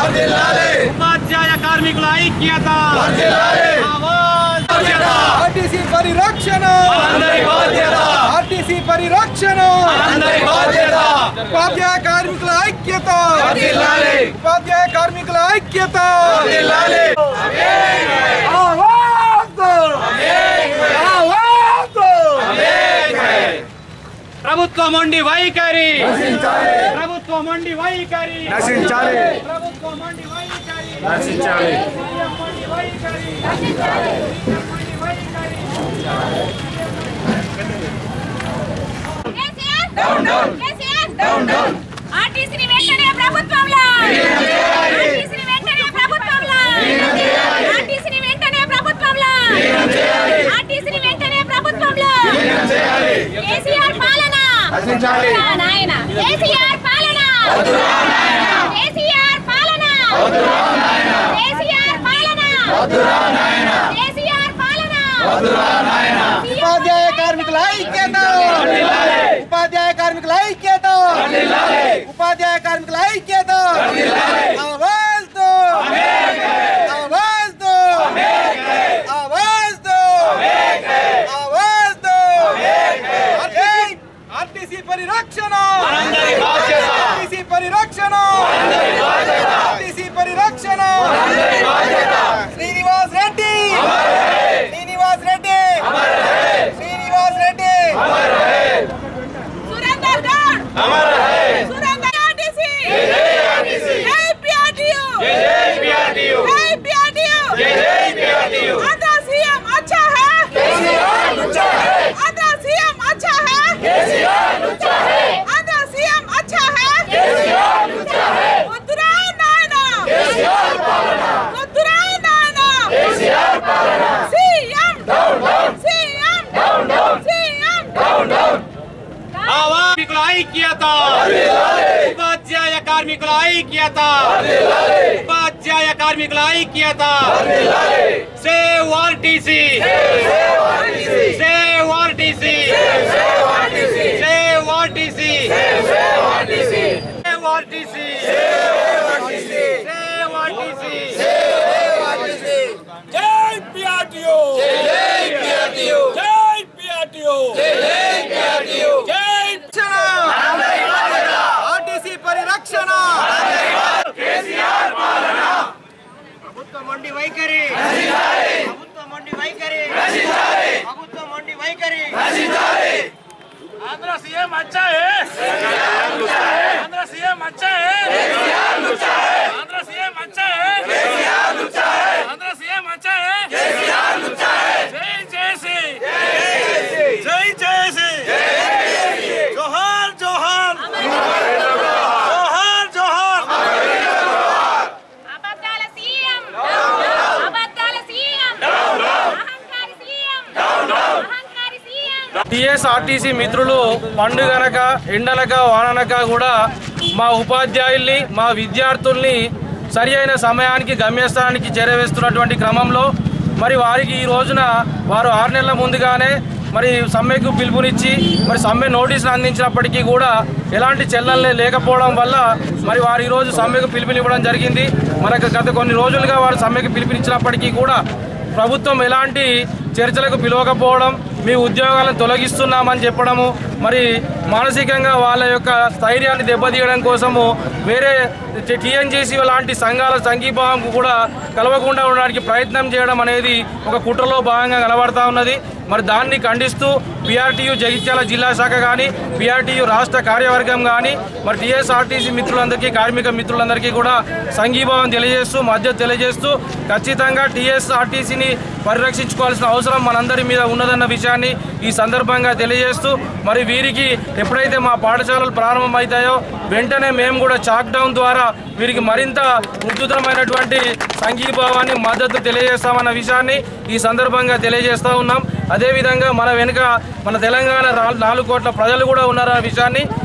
ఉపాధ్యాయ కార్మికుల ఐక్యత ఆవాజ్ ఆర్టీసీ పరిరక్షణ ఆర్టీసీ పరిరక్షణ ఉపాధ్యాయ కార్మికుల ఐక్యత ఉపాధ్యాయ కార్మికుల ఐక్యత ప్రభుత్వం ఉండి వైఖరి ప్రభుత్వం ఉండి వైఖరి నశించాలి ప్రభుత్వం ఉండి వైఖరి నశించాలి సీఎం ఉండి వైఖరి సీఎం ఉండి వైఖరి KCR down down KCR down down ఆర్టీసీని వెంటనే ప్రభుత్వంలో ఆర్టీసీని వెంటనే ప్రభుత్వంలో ఆర్టీసీని వెంటనే ప్రభుత్వంలో ఆర్టీసీని వెంటనే ప్రభుత్వంలో కేసీఆర్ పాలన వద్దురా నాయన కేసీఆర్ పాలన కేసీఆర్ పాలన కేసీఆర్ పాలన కేసీఆర్ పాలన ఉపాధ్యాయ కార్మికుల ఐక్యత ఉపాధ్యాయ కార్మికుల ఐక్యత ఉపాధ్యాయ కార్మికుల ఐక్యత ఆవాజ్ దో ఆవాజ్ దో ఆవాజ్ దో ఆవాజ్ దో ఆర్టీసీ పరిరక్షణ ఆర్టీసీ పరిరక్షణ ఆర్టీసీ పరిరక్షణ శ్రీనివాస్ రెడ్డి శ్రీనివాస్ రెడ్డి శ్రీనివాస్ రెడ్డి సురేందర్ గౌడ్ సురేందర్ ఆర్టీసీ జై పిఆర్టీయూ జై పిఆర్టీయూ ఆంధ్ర సీఎం అచ్చా హై ఆంధ్ర సీఎం అచ్చా హై ఆంధ్ర సీఎం అచ్చా హై వద్దురా నాయనా వద్దురా నాయనా సీఎం సీఎం సీఎం కార్మికుల ఐక్యత ఉపాధ్యాయ కార్మికుల ఐక్యత ఉపాధ్యాయ కార్మికుల ఐక్యత save RTC save RTC save RTC save RTC save RTC జై పిఆర్టీయూ జై పిఆర్టీయూ జై పిఆర్టీయూ జై పిఆర్టీయూ జై ఆర్టీసీ పరిరక్షణ ప్రభుత్వం మొండి వైఖరి ప్రభుత్వం మొండి వైఖరి ప్రభుత్వం మొండి వైఖరి ఆంధ్ర సీఎం అచ్చా హే ఆంధ్ర సీఎం అచ్చా హే ఆంధ్ర సీఎం అచ్చా హే ఆంధ్ర సీఎం అచ్చా హే జై జేసీ జై జేసీ జోహార్ జోహార్ జోహార్ జోహార్ అబద్ధాల సీఎం అబద్ధాల సీఎం అహంకారి సీఎం అహంకారి సీఎం టీఎస్ఆర్టీసీ మిత్రులు పండుగనక ఎండనక వాననక కూడా మా ఉపాధ్యాయుల్ని మా విద్యార్థుల్ని సరి అయిన సమయానికి గమ్యస్థానానికి చేరవేస్తున్నటువంటి క్రమంలో మరి వారికి ఈ రోజున వారు ఆరు నెలల ముందుగానే మరి సమ్మెకు పిలుపునిచ్చి మరి సమ్మె నోటీసులు అందించినప్పటికీ కూడా ఎలాంటి చెల్లెలే లేకపోవడం వల్ల మరి వారు ఈరోజు సమ్మెకు పిలుపునివ్వడం జరిగింది మనకు గత కొన్ని రోజులుగా వారు సమ్మెకు పిలుపునిచ్చినప్పటికీ కూడా ప్రభుత్వం ఎలాంటి చర్చలకు పిలవకపోవడం మీ ఉద్యోగాలను తొలగిస్తున్నామని చెప్పడము మరి మానసికంగా వాళ్ళ యొక్క స్థైర్యాన్ని దెబ్బతీయడం కోసము వేరే టీఎన్జేసీ లాంటి సంఘాల సంఘీభావం కూడా కలవకుండా ఉండడానికి ప్రయత్నం చేయడం అనేది ఒక కుట్రలో భాగంగా కనబడతా ఉన్నది మరి దాన్ని ఖండిస్తూ పిఆర్టీయూ జగిత్యాల జిల్లా శాఖ కానీ పిఆర్టీయూ రాష్ట్ర కార్యవర్గం కానీ మరి టీఎస్ఆర్టీసీ మిత్రులందరికీ కార్మిక మిత్రులందరికీ కూడా సంఘీభావం తెలియజేస్తూ మద్దతు తెలియజేస్తూ ఖచ్చితంగా టీఎస్ఆర్టీసీని పరిరక్షించుకోవాల్సిన అవసరం మనందరి మీద ఉన్నదన్న విషయాన్ని ఈ సందర్భంగా తెలియజేస్తూ మరి వీరికి ఎప్పుడైతే మా పాఠశాలలు ప్రారంభమవుతాయో వెంటనే మేము కూడా చాక్ డౌన్ ద్వారా వీరికి మరింత ఉద్ధృతమైనటువంటి సంఘీభావాన్ని మద్దతు తెలియజేస్తామన్న విషయాన్ని ఈ సందర్భంగా తెలియజేస్తూ ఉన్నాం అదేవిధంగా మన వెనుక మన తెలంగాణ రా- నాలుగు కోట్ల ప్రజలు కూడా ఉన్నారన్న విషయాన్ని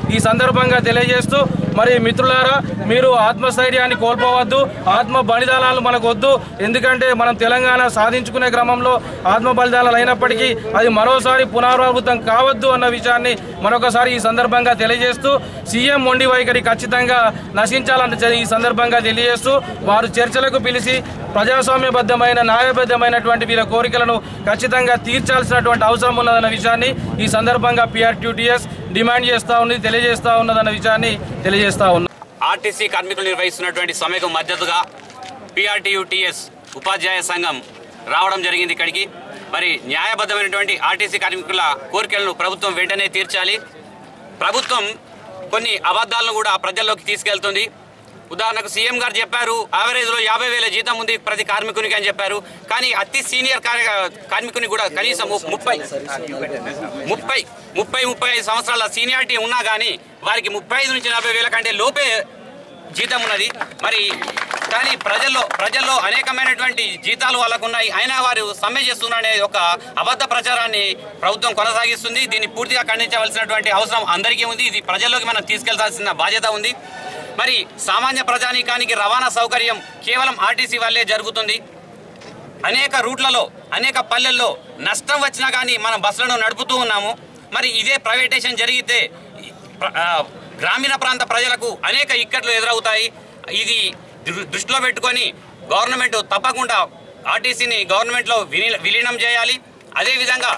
ఈ సందర్భంగా తెలియజేస్తూ మరి మిత్రులారా మీరు ఆత్మస్థైర్యాన్ని కోల్పోవద్దు ఆత్మ బలిదానాలు మనకు వద్దు ఎందుకంటే మనం తెలంగాణ సాధించుకునే క్రమంలో ఆత్మ బలిదానాలు అయినప్పటికీ అది మరోసారి పునరావృతం కావద్దు అన్న విషయాన్ని మరొకసారి ఈ సందర్భంగా తెలియజేస్తూ సీఎం మొండి వైఖరి ఖచ్చితంగా నశించాలని చె- ఈ సందర్భంగా తెలియజేస్తూ వారు చర్చలకు పిలిచి ప్రజాస్వామ్యబద్ధమైన న్యాయబద్ధమైనటువంటి వీళ్ళ కోరికలను ఖచ్చితంగా తీర్చాల్సినటువంటి అవసరం ఉన్నదన్న విషయాన్ని ఈ సందర్భంగా పిఆర్టీటీఎస్ డిమాండ్ చేస్తూ ఉంది తెలియజేస్తూ ఉన్నదన్న విషయాన్ని తెలియజేస్తా ఉన్నాం ఆర్టీసీ కార్మికులు నిర్వహిస్తున్నటువంటి సమ్మెకు మద్దతుగా పిఆర్టీయుటిఎస్ ఉపాధ్యాయ సంఘం రావడం జరిగింది ఇక్కడికి మరి న్యాయబద్ధమైనటువంటి ఆర్టీసీ కార్మికుల కోరికలను ప్రభుత్వం వెంటనే తీర్చాలి ప్రభుత్వం కొన్ని అబద్ధాలను కూడా ప్రజల్లోకి తీసుకెళ్తుంది ఉదాహరణకు సీఎం గారు చెప్పారు యావరేజ్లో యాభై వేల జీతం ఉంది ప్రతి కార్మికునికి అని చెప్పారు కానీ అతి సీనియర్ కార్య- కార్మికుని కూడా కనీసం ము- ముప్పై ముప్పై ముప్పై ముప్పై ఐదు సంవత్సరాల సీనియారిటీ ఉన్నా కానీ వారికి ముప్పై ఐదు నుంచి నలభై వేల కంటే లోపే జీతం ఉన్నది మరి కానీ ప్రజల్లో ప్రజల్లో అనేకమైనటువంటి జీతాలు వాళ్ళకు ఉన్నాయి అయినా వారు సమ్మె చేస్తున్నారనే ఒక అబద్ధ ప్రచారాన్ని ప్రభుత్వం కొనసాగిస్తుంది దీన్ని పూర్తిగా ఖండించవలసినటువంటి అవసరం అందరికీ ఉంది ఇది ప్రజల్లోకి మనం తీసుకెళ్లాల్సిన బాధ్యత ఉంది మరి సామాన్య ప్రజానీకానికి రవాణా సౌకర్యం కేవలం ఆర్టీసీ వల్లే జరుగుతుంది అనేక రూట్లలో అనేక పల్లెల్లో నష్టం వచ్చినా కానీ మనం బస్సులను నడుపుతూ ఉన్నాము మరి ఇదే ప్రైవేటేషన్ జరిగితే ఈ ప్ర- ఆ, గ్రామీణ ప్రాంత ప్రజలకు అనేక ఇక్కట్లు ఎదురవుతాయి ఇది దృ- దృష్టిలో పెట్టుకొని గవర్నమెంట్ తప్పకుండా ఆర్టీసీని గవర్నమెంట్లో విలీన- విలీనం చేయాలి అదేవిధంగా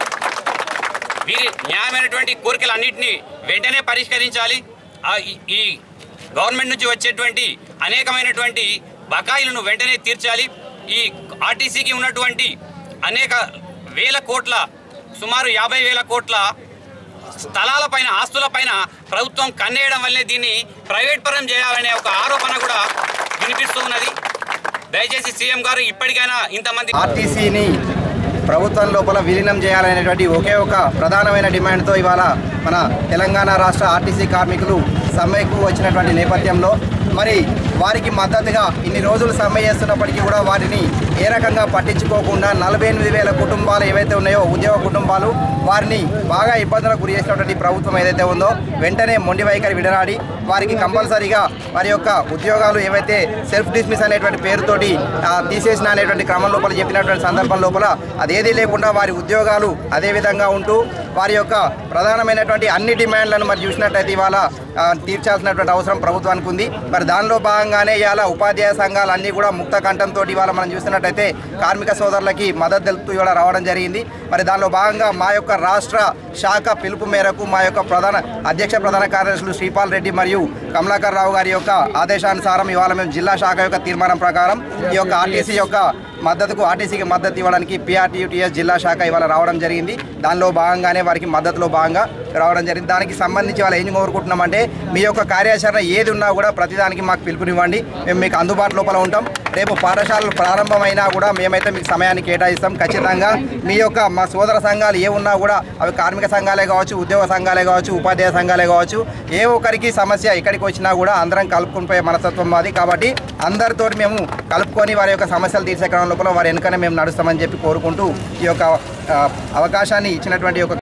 వీరి న్యాయమైనటువంటి కోరికలన్నింటినీ వెంటనే పరిష్కరించాలి ఆ ఈ- ఈ గవర్నమెంట్ నుంచి వచ్చేటువంటి అనేకమైనటువంటి బకాయిలను వెంటనే తీర్చాలి ఈ ఆర్టీసీకి ఉన్నటువంటి అనేక వేల కోట్ల సుమారు యాభై వేల కోట్ల స్థలాలపైన ఆస్తులపైన ప్రభుత్వం కన్నేయడం వల్లే దీన్ని ప్రైవేట్ పరం చేయాలనే ఒక ఆరోపణ కూడా వినిపిస్తూ ఉన్నది దయచేసి సీఎం గారు ఇప్పటికైనా ఇంతమంది ఆర్టీసీని ప్రభుత్వం లోపల విలీనం చేయాలనేటువంటి ఒకే ఒక ప్రధానమైన డిమాండ్తో ఇవాళ మన తెలంగాణ రాష్ట్ర ఆర్టీసీ కార్మికులు సమ్మెకు వచ్చినటువంటి నేపథ్యంలో మరి వారికి మద్దతుగా ఇన్ని రోజులు సమ్మె చేస్తున్నప్పటికీ కూడా వారిని ఏ రకంగా పట్టించుకోకుండా నలభై ఎనిమిది వేల కుటుంబాలు ఏవైతే ఉన్నాయో ఉద్యోగ కుటుంబాలు వారిని బాగా ఇబ్బందులకు గురి చేసినటువంటి ప్రభుత్వం ఏదైతే ఉందో వెంటనే మొండి వైఖరి విడనాడి వారికి కంపల్సరీగా వారి యొక్క ఉద్యోగాలు ఏవైతే సెల్ఫ్ డిస్మిస్ అనేటువంటి పేరుతోటి ఆ, తీసేసిన అనేటువంటి క్రమం లోపల చెప్పినటువంటి సందర్భం లోపల అదేదీ లేకుండా వారి ఉద్యోగాలు అదే విధంగా ఉంటూ వారి యొక్క ప్రధానమైనటువంటి అన్ని డిమాండ్లను మరి చూసినట్టయితే ఇవాళ ఆ, తీర్చాల్సినటువంటి అవసరం ప్రభుత్వానికి ఉంది మరి దానిలో భాగంగానే ఇవాళ ఉపాధ్యాయ సంఘాలు అన్నీ కూడా ముక్త కంఠంతో ఇవాళ మనం చూసినట్టయితే కార్మిక సోదరులకి మద్దతు తెలుపుతూ ఇవాళ రావడం జరిగింది మరి దానిలో భాగంగా మా యొక్క రాష్ట్ర శాఖ పిలుపు మేరకు మా యొక్క ప్రధాన అధ్యక్ష ప్రధాన కార్యదర్శులు శ్రీపాల్ రెడ్డి మరియు కమలాకర్ రావు గారి యొక్క ఆదేశానుసారం ఇవాళ మేము జిల్లా శాఖ యొక్క తీర్మానం ప్రకారం ఈ యొక్క ఆర్టీసీ యొక్క మద్దతుకు ఆర్టీసీకి మద్దతు ఇవ్వడానికి పిఆర్టీయూటీఎస్ జిల్లా శాఖ ఇవాళ రావడం జరిగింది దానిలో భాగంగానే వారికి మద్దతులో భాగంగా రావడం జరిగింది దానికి సంబంధించి వాళ్ళు ఏం కోరుకుంటున్నామంటే మీ యొక్క కార్యాచరణ ఏది ఉన్నా కూడా ప్రతిదానికి మాకు పిలుపునివ్వండి మేము మీకు అందుబాటు లోపల ఉంటాం రేపు పాఠశాలలు ప్రారంభమైనా కూడా మేమైతే మీకు సమయాన్ని కేటాయిస్తాం ఖచ్చితంగా మీ యొక్క మా సోదర సంఘాలు ఏ ఉన్నా కూడా అవి కార్మిక సంఘాలే కావచ్చు ఉద్యోగ సంఘాలే కావచ్చు ఉపాధ్యాయ సంఘాలే కావచ్చు ఏ ఒక్కరికి సమస్య ఎక్కడికి వచ్చినా కూడా అందరం కలుపుకుని పోయే మనస్తత్వం మాది కాబట్టి అందరితో మేము కలుపుకొని వారి యొక్క సమస్యలు తీర్చే క్రమం లోపల వారి వెనుకనే మేము నడుస్తామని చెప్పి కోరుకుంటూ ఈ యొక్క ఆ, అవకాశాన్ని ఇచ్చినటువంటి యొక్క